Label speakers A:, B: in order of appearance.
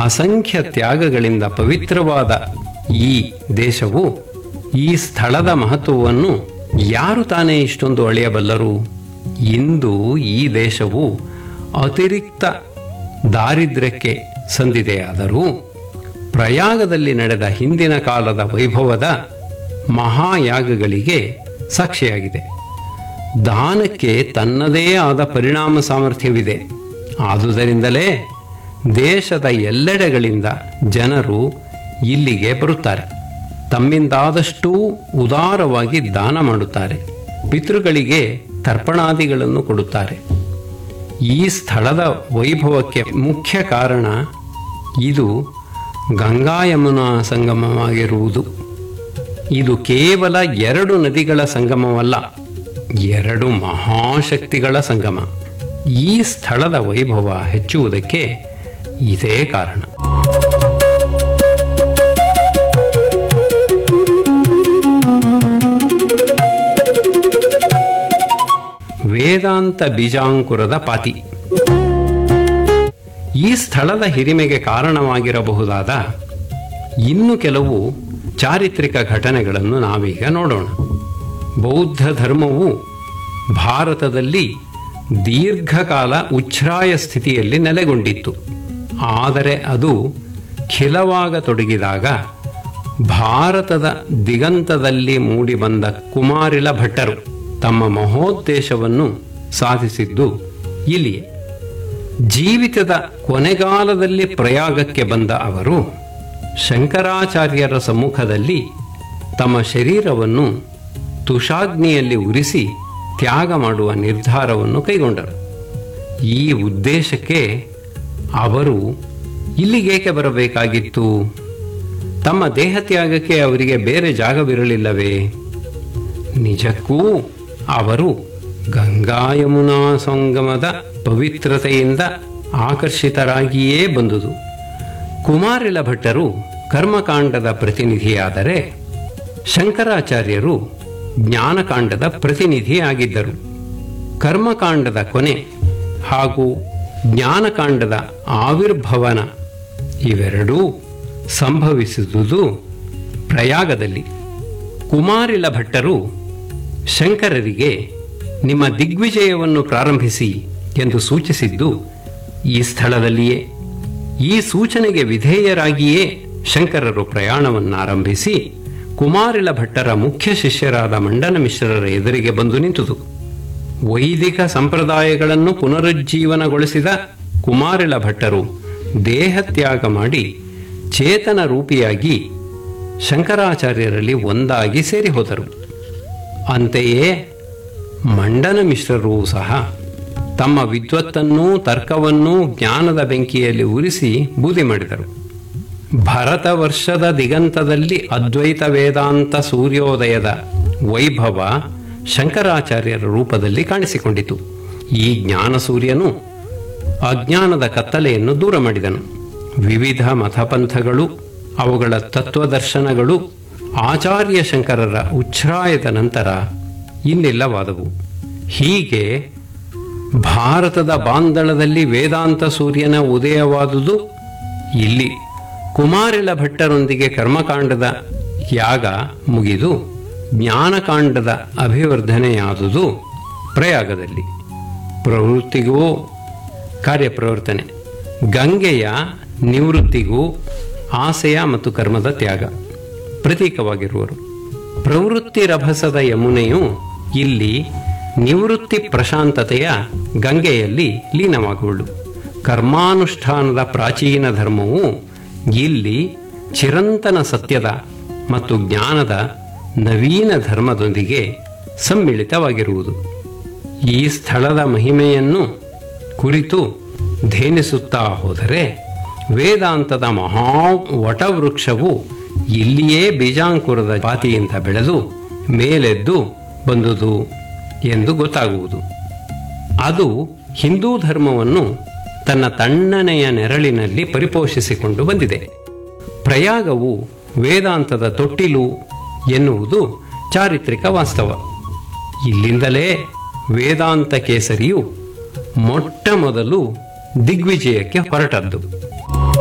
A: ಅಸಂಖ್ಯ ತ್ಯಾಗಗಳಿಂದ ಪವಿತ್ರವಾದ ಈ ದೇಶವು ಈ ಸ್ಥಳದ ಮಹತ್ವವನ್ನು ಯಾರು ತಾನೇ ಇಷ್ಟೊಂದು ಅಳೆಯಬಲ್ಲರು ಇಂದು ಈ ದೇಶವು ಅತಿರಿಕ್ತ ದಾರಿದ್ರ್ಯಕ್ಕೆ ಸಂದಿದೆಯಾದರೂ ಪ್ರಯಾಗದಲ್ಲಿ ನಡೆದ ಹಿಂದಿನ ಕಾಲದ ವೈಭವದ ಮಹಾಯಾಗಗಳಿಗೆ ಸಾಕ್ಷಿಯಾಗಿದೆ ದಾನಕ್ಕೆ ತನ್ನದೇ ಆದ ಪರಿಣಾಮ ಸಾಮರ್ಥ್ಯವಿದೆ ಆದುದರಿಂದಲೇ ದೇಶದ ಎಲ್ಲೆಡೆಗಳಿಂದ ಜನರು ಇಲ್ಲಿಗೆ ಬರುತ್ತಾರೆ ತಮ್ಮಿಂದಾದಷ್ಟೂ ಉದಾರವಾಗಿ ದಾನ ಮಾಡುತ್ತಾರೆ ಪಿತೃಗಳಿಗೆ ತರ್ಪಣಾದಿಗಳನ್ನು ಕೊಡುತ್ತಾರೆ ಈ ಸ್ಥಳದ ವೈಭವಕ್ಕೆ ಮುಖ್ಯ ಕಾರಣ ಇದು ಗಂಗಾ ಯಮುನಾ ಸಂಗಮವಾಗಿರುವುದು ಇದು ಕೇವಲ ಎರಡು ನದಿಗಳ ಸಂಗಮವಲ್ಲ ಎರಡು ಮಹಾಶಕ್ತಿಗಳ ಸಂಗಮ ಈ ಸ್ಥಳದ ವೈಭವ ಹೆಚ್ಚುವುದಕ್ಕೆ ಇದೇ ಕಾರಣ ವೇದಾಂತ ಬೀಜಾಂಕುರದ ಪಾತಿ ಈ ಸ್ಥಳದ ಹಿರಿಮೆಗೆ ಕಾರಣವಾಗಿರಬಹುದಾದ ಇನ್ನು ಕೆಲವು ಚಾರಿತ್ರಿಕ ಘಟನೆಗಳನ್ನು ನಾವೀಗ ನೋಡೋಣ ಬೌದ್ಧ ಧರ್ಮವು ಭಾರತದಲ್ಲಿ ದೀರ್ಘಕಾಲ ಉಚ್ಛ್ರಾಯ ಸ್ಥಿತಿಯಲ್ಲಿ ನೆಲೆಗೊಂಡಿತ್ತು ಆದರೆ ಅದು ಖಿಲವಾಗತೊಡಗಿದಾಗ ಭಾರತದ ದಿಗಂತದಲ್ಲಿ ಮೂಡಿಬಂದ ಕುಮಾರಿಲ ಭಟ್ಟರು ತಮ್ಮ ಮಹೋದ್ದೇಶವನ್ನು ಸಾಧಿಸಿದ್ದು ಇಲ್ಲಿಯೇ ಜೀವಿತದ ಕೊನೆಗಾಲದಲ್ಲಿ ಪ್ರಯಾಗಕ್ಕೆ ಬಂದ ಅವರು ಶಂಕರಾಚಾರ್ಯರ ಸಮ್ಮುಖದಲ್ಲಿ ತಮ್ಮ ಶರೀರವನ್ನು ತುಷಾಗ್ನಿಯಲ್ಲಿ ಉರಿಸಿ ತ್ಯಾಗ ಮಾಡುವ ನಿರ್ಧಾರವನ್ನು ಕೈಗೊಂಡರು ಈ ಉದ್ದೇಶಕ್ಕೆ ಅವರು ಇಲ್ಲಿಗೇಕೆ ಬರಬೇಕಾಗಿತ್ತು ತಮ್ಮ ದೇಹ ತ್ಯಾಗಕ್ಕೆ ಅವರಿಗೆ ಬೇರೆ ಜಾಗವಿರಲಿಲ್ಲವೇ ನಿಜಕ್ಕೂ ಅವರು ಗಂಗಾ ಯಮುನಾ ಸಂಗಮದ ಪವಿತ್ರತೆಯಿಂದ ಆಕರ್ಷಿತರಾಗಿಯೇ ಬಂದುದು ಕುಮಾರಿಲ ಭಟ್ಟರು ಕರ್ಮಕಾಂಡದ ಪ್ರತಿನಿಧಿಯಾದರೆ ಶಂಕರಾಚಾರ್ಯರು ಜ್ಞಾನಕಾಂಡದ ಪ್ರತಿನಿಧಿಯಾಗಿದ್ದರು ಕರ್ಮಕಾಂಡದ ಕೊನೆ ಹಾಗೂ ಜ್ಞಾನಕಾಂಡದ ಆವಿರ್ಭವನ ಇವೆರಡೂ ಸಂಭವಿಸಿದುದು ಪ್ರಯಾಗದಲ್ಲಿ ಕುಮಾರಿಲ ಭಟ್ಟರು ಶಂಕರರಿಗೆ ನಿಮ್ಮ ದಿಗ್ವಿಜಯವನ್ನು ಪ್ರಾರಂಭಿಸಿ ಎಂದು ಸೂಚಿಸಿದ್ದು ಈ ಸ್ಥಳದಲ್ಲಿಯೇ ಈ ಸೂಚನೆಗೆ ವಿಧೇಯರಾಗಿಯೇ ಶಂಕರರು ಪ್ರಯಾಣವನ್ನಾರಂಭಿಸಿ ಕುಮಾರಿಲ ಭಟ್ಟರ ಮುಖ್ಯ ಶಿಷ್ಯರಾದ ಮಂಡನ ಮಿಶ್ರರ ಎದುರಿಗೆ ಬಂದು ನಿಂತುದು ವೈದಿಕ ಸಂಪ್ರದಾಯಗಳನ್ನು ಪುನರುಜ್ಜೀವನಗೊಳಿಸಿದ ಕುಮಾರಿಲ ಭಟ್ಟರು ದೇಹತ್ಯಾಗ ಮಾಡಿ ಚೇತನ ರೂಪಿಯಾಗಿ ಶಂಕರಾಚಾರ್ಯರಲ್ಲಿ ಒಂದಾಗಿ ಸೇರಿ ಹೋದರು ಅಂತೆಯೇ ಮಂಡನ ಮಿಶ್ರರೂ ಸಹ ತಮ್ಮ ವಿದ್ವತ್ತನ್ನೂ ತರ್ಕವನ್ನೂ ಜ್ಞಾನದ ಬೆಂಕಿಯಲ್ಲಿ ಉರಿಸಿ ಬೂದಿ ಮಾಡಿದರು ಭರತ ವರ್ಷದ ದಿಗಂತದಲ್ಲಿ ಅದ್ವೈತ ವೇದಾಂತ ಸೂರ್ಯೋದಯದ ವೈಭವ ಶಂಕರಾಚಾರ್ಯರ ರೂಪದಲ್ಲಿ ಕಾಣಿಸಿಕೊಂಡಿತು ಈ ಜ್ಞಾನ ಸೂರ್ಯನು ಅಜ್ಞಾನದ ಕತ್ತಲೆಯನ್ನು ದೂರ ಮಾಡಿದನು ವಿವಿಧ ಮತಪಂಥಗಳು ಅವುಗಳ ತತ್ವದರ್ಶನಗಳು ಆಚಾರ್ಯ ಶಂಕರರ ಉಚ್ಛ್ರಾಯದ ನಂತರ ಇನ್ನಿಲ್ಲವಾದವು ಹೀಗೆ ಭಾರತದ ಬಾಂದಳದಲ್ಲಿ ವೇದಾಂತ ಸೂರ್ಯನ ಉದಯವಾದುದು ಇಲ್ಲಿ ಕುಮಾರಿಲ ಭಟ್ಟರೊಂದಿಗೆ ಕರ್ಮಕಾಂಡದ ಯಾಗ ಮುಗಿದು ಜ್ಞಾನಕಾಂಡದ ಅಭಿವರ್ಧನೆಯಾದುದು ಪ್ರಯಾಗದಲ್ಲಿ ಪ್ರವೃತ್ತಿಗೂ ಕಾರ್ಯಪ್ರವರ್ತನೆ ಗಂಗೆಯ ನಿವೃತ್ತಿಗೂ ಆಸೆಯ ಮತ್ತು ಕರ್ಮದ ತ್ಯಾಗ ಪ್ರತೀಕವಾಗಿರುವರು ಪ್ರವೃತ್ತಿ ರಭಸದ ಯಮುನೆಯು ಇಲ್ಲಿ ನಿವೃತ್ತಿ ಪ್ರಶಾಂತತೆಯ ಗಂಗೆಯಲ್ಲಿ ಲೀನವಾಗುವಳು ಕರ್ಮಾನುಷ್ಠಾನದ ಪ್ರಾಚೀನ ಧರ್ಮವು ಇಲ್ಲಿ ಚಿರಂತನ ಸತ್ಯದ ಮತ್ತು ಜ್ಞಾನದ ನವೀನ ಧರ್ಮದೊಂದಿಗೆ ಸಮ್ಮಿಳಿತವಾಗಿರುವುದು ಈ ಸ್ಥಳದ ಮಹಿಮೆಯನ್ನು ಕುರಿತು ಧೇನಿಸುತ್ತಾ ಹೋದರೆ ವೇದಾಂತದ ಮಹಾ ವಟವೃಕ್ಷವು ಇಲ್ಲಿಯೇ ಬೀಜಾಂಕುರದ ಪಾತಿಯಿಂದ ಬೆಳೆದು ಮೇಲೆದ್ದು ಬಂದುದು ಎಂದು ಗೊತ್ತಾಗುವುದು ಅದು ಹಿಂದೂ ಧರ್ಮವನ್ನು ತನ್ನ ತಣ್ಣನೆಯ ನೆರಳಿನಲ್ಲಿ ಪರಿಪೋಷಿಸಿಕೊಂಡು ಬಂದಿದೆ ಪ್ರಯಾಗವು ವೇದಾಂತದ ತೊಟ್ಟಿಲು ಎನ್ನುವುದು ಚಾರಿತ್ರಿಕ ವಾಸ್ತವ ಇಲ್ಲಿಂದಲೇ ವೇದಾಂತ ಕೇಸರಿಯು ಮೊಟ್ಟ ಮೊದಲು ದಿಗ್ವಿಜಯಕ್ಕೆ ಹೊರಟದ್ದು